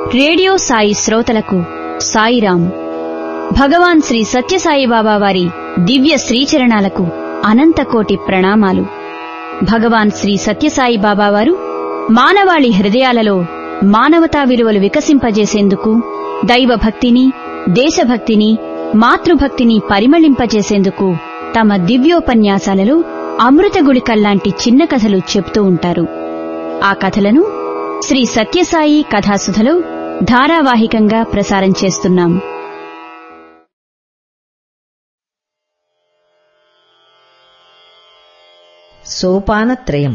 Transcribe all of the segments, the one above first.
radio Sai శ్రోతలకు సాయిరాం భగవాన్ శ్రీ సత్యసాయిబాబా వారి దివ్య శ్రీచరణాలకు అనంతకోటి ప్రణామాలు భగవాన్ శ్రీ సత్యసాయి బాబా వారు మానవాళి హృదయాలలో మానవతా విలువలు వికసింపజేసేందుకు దైవభక్తిని దేశభక్తిని మాతృభక్తిని పరిమళింపజేసేందుకు తమ దివ్యోపన్యాసాలలో అమృత గుళికల్లాంటి చిన్న కథలు చెప్తూ ఉంటారు ఆ కథలను శ్రీ సత్యసాయి కథాసుధలో ధారావాహికంగా ప్రసారం చేస్తున్నాం సోపానత్రయం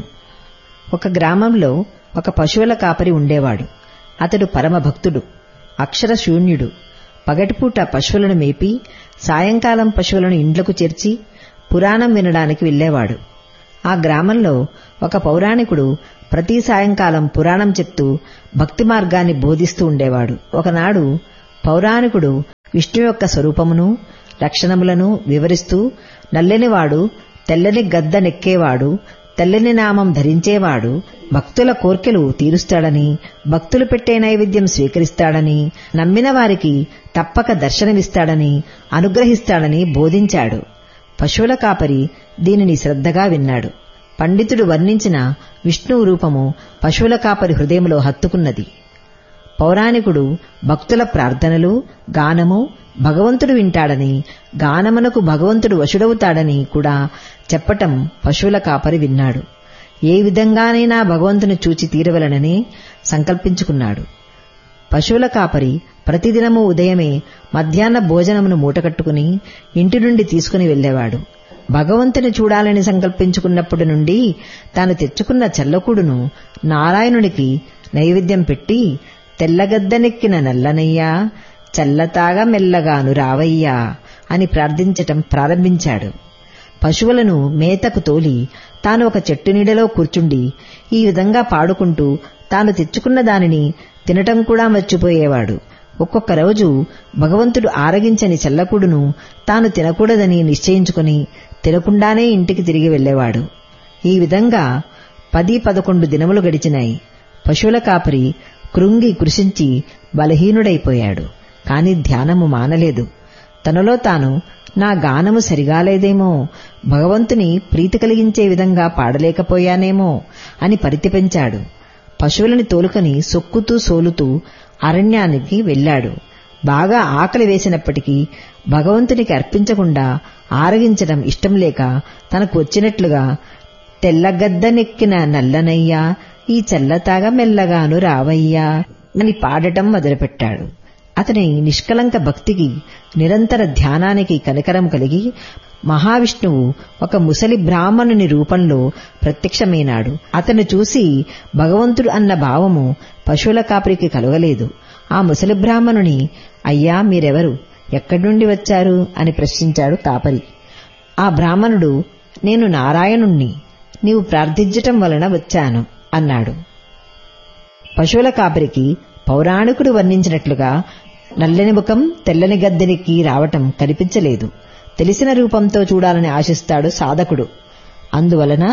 ఒక గ్రామంలో ఒక పశువుల కాపరి ఉండేవాడు అతడు పరమభక్తుడు అక్షరశూన్యుడు పగటిపూట పశువులను మేపి సాయంకాలం పశువులను ఇండ్లకు చేర్చి పురాణం వినడానికి వెళ్లేవాడు ఆ గ్రామంలో ఒక పౌరాణికుడు ప్రతి సాయంకాలం పురాణం చెప్తూ భక్తి మార్గాన్ని బోధిస్తూ ఉండేవాడు ఒకనాడు పౌరాణికుడు విష్ణు యొక్క స్వరూపమును లక్షణములను వివరిస్తూ నల్లని తెల్లని గద్ద నెక్కేవాడు తెల్లని నామం ధరించేవాడు భక్తుల కోర్కెలు తీరుస్తాడని భక్తులు పెట్టే నైవేద్యం స్వీకరిస్తాడని నమ్మిన వారికి తప్పక దర్శనమిస్తాడని అనుగ్రహిస్తాడని బోధించాడు పశువుల కాపరి దీనిని శ్రద్ధగా విన్నాడు పండితుడు వర్ణించిన విష్ణువు రూపము పశువుల కాపరి హృదయంలో హత్తుకున్నది పౌరాణికుడు భక్తుల ప్రార్థనలు గానము భగవంతుడు వింటాడని గానమునకు భగవంతుడు వశుడవుతాడని కూడా చెప్పటం పశువుల కాపరి విన్నాడు ఏ విధంగానైనా భగవంతుని చూచి తీరవలనని సంకల్పించుకున్నాడు పశువుల కాపరి ప్రతిదినము ఉదయమే మధ్యాహ్న భోజనమును మూటకట్టుకుని ఇంటి నుండి తీసుకుని వెళ్లేవాడు భగవంతుని చూడాలని సంకల్పించుకున్నప్పటి నుండి తాను తెచ్చుకున్న చల్లకూడును నారాయణునికి నైవేద్యం పెట్టి తెల్లగద్దనెక్కిన నల్లనయ్యా చల్లతాగా మెల్లగాను రావయ్యా అని ప్రార్థించటం ప్రారంభించాడు పశువులను మేతకు తోలి తాను ఒక చెట్టు నీడలో కూర్చుండి ఈ విధంగా పాడుకుంటూ తాను తెచ్చుకున్న దానిని తినటం కూడా మర్చిపోయేవాడు ఒక్కొక్క రోజు భగవంతుడు ఆరగించని చల్లకుడును తాను తినకూడదని నిశ్చయించుకుని తినకుండానే ఇంటికి తిరిగి వెళ్లేవాడు ఈ విధంగా పది పదకొండు దినములు గడిచినాయి పశువుల కాపరి కృంగి కృషించి బలహీనుడైపోయాడు కాని ధ్యానము మానలేదు తనలో తాను నా గానము సరిగాలేదేమో భగవంతుని ప్రీతి కలిగించే విధంగా పాడలేకపోయానేమో అని పరితిపెంచాడు పశువులని తోలుకొని సొక్కుతూ సోలుతూ అరణ్యానికి వెళ్లాడు బాగా ఆకలి వేసినప్పటికీ భగవంతునికి అర్పించకుండా ఆరగించడం ఇష్టం లేక తనకు వచ్చినట్లుగా తెల్లగద్దనెక్కిన నల్లనయ్యా ఈ చల్లతాగా మెల్లగాను రావయ్యా అని పాడటం మొదలుపెట్టాడు అతని నిష్కలంక భక్తికి నిరంతర ధ్యానానికి కనికరం కలిగి మహావిష్ణువు ఒక ముసలి బ్రాహ్మణుని రూపంలో ప్రత్యక్షమైనాడు అతను చూసి భగవంతుడు అన్న భావము పశువుల కాపరికి కలగలేదు ఆ ముసలి బ్రాహ్మణుని అయ్యా మీరెవరు ఎక్కడి నుండి వచ్చారు అని ప్రశ్నించాడు కాపరి ఆ బ్రాహ్మణుడు నేను నారాయణుణ్ణి నీవు ప్రార్థించటం వలన వచ్చాను అన్నాడు పశువుల కాపరికి పౌరాణికుడు వర్ణించినట్లుగా నల్లని ముఖం తెల్లని గద్దెనికి రావటం కనిపించలేదు తెలిసిన రూపంతో చూడాలని ఆశిస్తాడు సాధకుడు అందువలన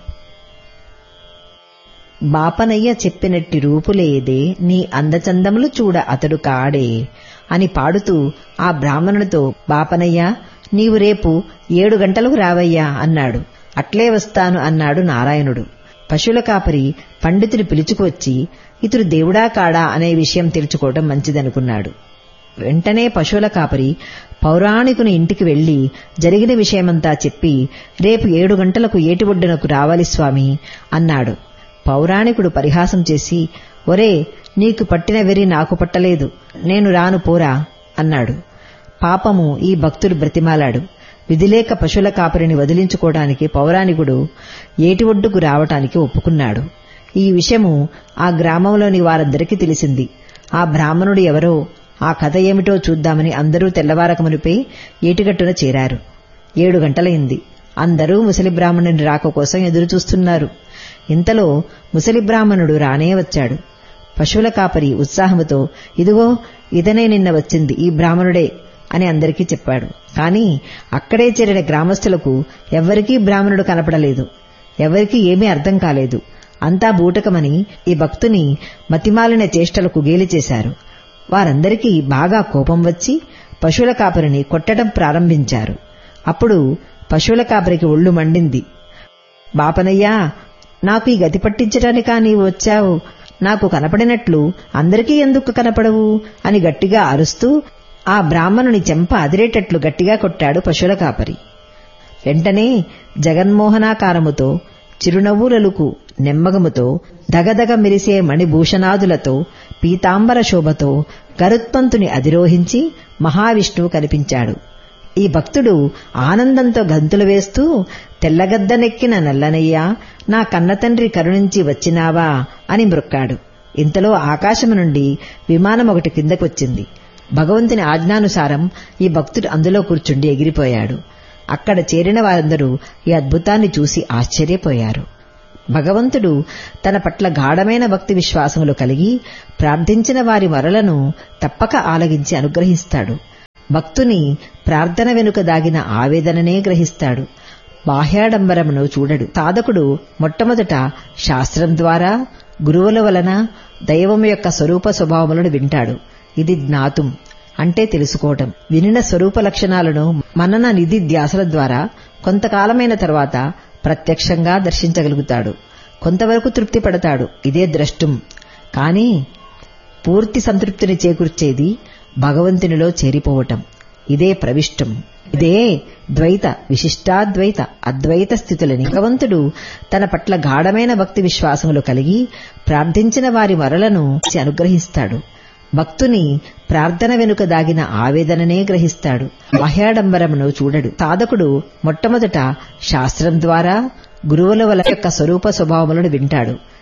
బాపనయ్య చెప్పినట్టి రూపులేదే నీ అందచందములు చూడ అతడు కాడే అని పాడుతూ ఆ బ్రాహ్మణుడితో బాపనయ్య నీవు రేపు ఏడు గంటలకు రావయ్యా అన్నాడు అట్లే వస్తాను అన్నాడు నారాయణుడు పశువుల కాపరి పండితుని పిలుచుకువచ్చి ఇతడు దేవుడా కాడా అనే విషయం తెలుసుకోవడం మంచిదనుకున్నాడు వెంటనే పశువుల కాపరి పౌరాణికుని ఇంటికి వెళ్లి జరిగిన విషయమంతా చెప్పి రేపు ఏడు గంటలకు ఏటి ఒడ్డునకు రావాలి స్వామి అన్నాడు పౌరాణికుడు పరిహాసం చేసి ఒరే నీకు పట్టిన వెరి నాకు పట్టలేదు నేను రాను పోరా అన్నాడు పాపము ఈ భక్తుడు బ్రతిమాలాడు విధిలేక పశువుల కాపరిని వదిలించుకోవడానికి పౌరాణికుడు ఏటి ఒడ్డుకు రావటానికి ఒప్పుకున్నాడు ఈ విషయము ఆ గ్రామంలోని వారందరికీ తెలిసింది ఆ బ్రాహ్మణుడు ఎవరో ఆ కథ ఏమిటో చూద్దామని అందరూ తెల్లవారకమునిపై ఏటిగట్టున చేరారు ఏడు గంటలైంది అందరూ ముసలి బ్రాహ్మణుని రాక కోసం ఎదురుచూస్తున్నారు ఇంతలో ముసలి బ్రాహ్మణుడు రానే వచ్చాడు పశువుల కాపరి ఉత్సాహముతో ఇదిగో ఇతనే నిన్న వచ్చింది ఈ బ్రాహ్మణుడే అని అందరికీ చెప్పాడు కాని అక్కడే చేరిన గ్రామస్తులకు ఎవ్వరికీ బ్రాహ్మణుడు కనపడలేదు ఎవరికీ ఏమీ అర్థం కాలేదు అంతా బూటకమని ఈ భక్తుని మతిమాలిన చేష్టలకు గేలి చేశారు వారందరికీ బాగా కోపం వచ్చి పశువుల కాపరిని కొట్టడం ప్రారంభించారు అప్పుడు పశువుల కాపరికి ఒళ్ళు మండింది బాపనయ్యా నాకు ఈ గతి పట్టించడానికా నీవు వచ్చావు నాకు కనపడినట్లు అందరికీ ఎందుకు కనపడవు అని గట్టిగా అరుస్తూ ఆ బ్రాహ్మణుని చెంప అదిరేటట్లు గట్టిగా కొట్టాడు పశువుల కాపరి వెంటనే జగన్మోహనాకారముతో చిరునవ్వులలుకు నెమ్మగముతో దగదగ మెరిసే మణిభూషణాదులతో పీతాంబర శోభతో గరుత్మంతుని అధిరోహించి మహావిష్ణువు కనిపించాడు ఈ భక్తుడు ఆనందంతో గంతులు వేస్తూ తెల్లగద్దనెక్కిన నల్లనయ్యా నా కన్నతండ్రి కరుణించి వచ్చినావా అని మ్రొక్కాడు ఇంతలో ఆకాశము నుండి విమానం ఒకటి కిందకొచ్చింది భగవంతుని ఆజ్ఞానుసారం ఈ భక్తుడు అందులో కూర్చుండి ఎగిరిపోయాడు అక్కడ చేరిన వారందరూ ఈ అద్భుతాన్ని చూసి ఆశ్చర్యపోయారు భగవంతుడు తన పట్ల గాఢమైన భక్తి విశ్వాసములు కలిగి ప్రార్థించిన వారి మరలను తప్పక ఆలగించి అనుగ్రహిస్తాడు భక్తుని ప్రార్థన వెనుక దాగిన ఆవేదననే గ్రహిస్తాడు బాహ్యాడంబరమును చూడడు సాధకుడు మొట్టమొదట శాస్త్రం ద్వారా గురువుల వలన దైవం యొక్క స్వరూప స్వభావములను వింటాడు ఇది జ్ఞాతుం అంటే తెలుసుకోవటం వినిన స్వరూప లక్షణాలను మనన నిధి ధ్యాసల ద్వారా కొంతకాలమైన తర్వాత ప్రత్యక్షంగా దర్శించగలుగుతాడు కొంతవరకు తృప్తి పడతాడు ఇదే ద్రష్టం కానీ పూర్తి సంతృప్తిని చేకూర్చేది భగవంతునిలో చేరిపోవటం ఇదే ప్రవిష్టం ఇదే ద్వైత విశిష్టాద్వైత అద్వైత స్థితులని భగవంతుడు తన పట్ల గాఢమైన భక్తి విశ్వాసములు కలిగి ప్రార్థించిన వారి మరలను అనుగ్రహిస్తాడు భక్తుని ప్రార్థన వెనుక దాగిన ఆవేదననే గ్రహిస్తాడు బాహ్యాడంబరమును చూడడు సాధకుడు మొట్టమొదట శాస్త్రం ద్వారా గురువుల వల యొక్క స్వరూప స్వభావములను వింటాడు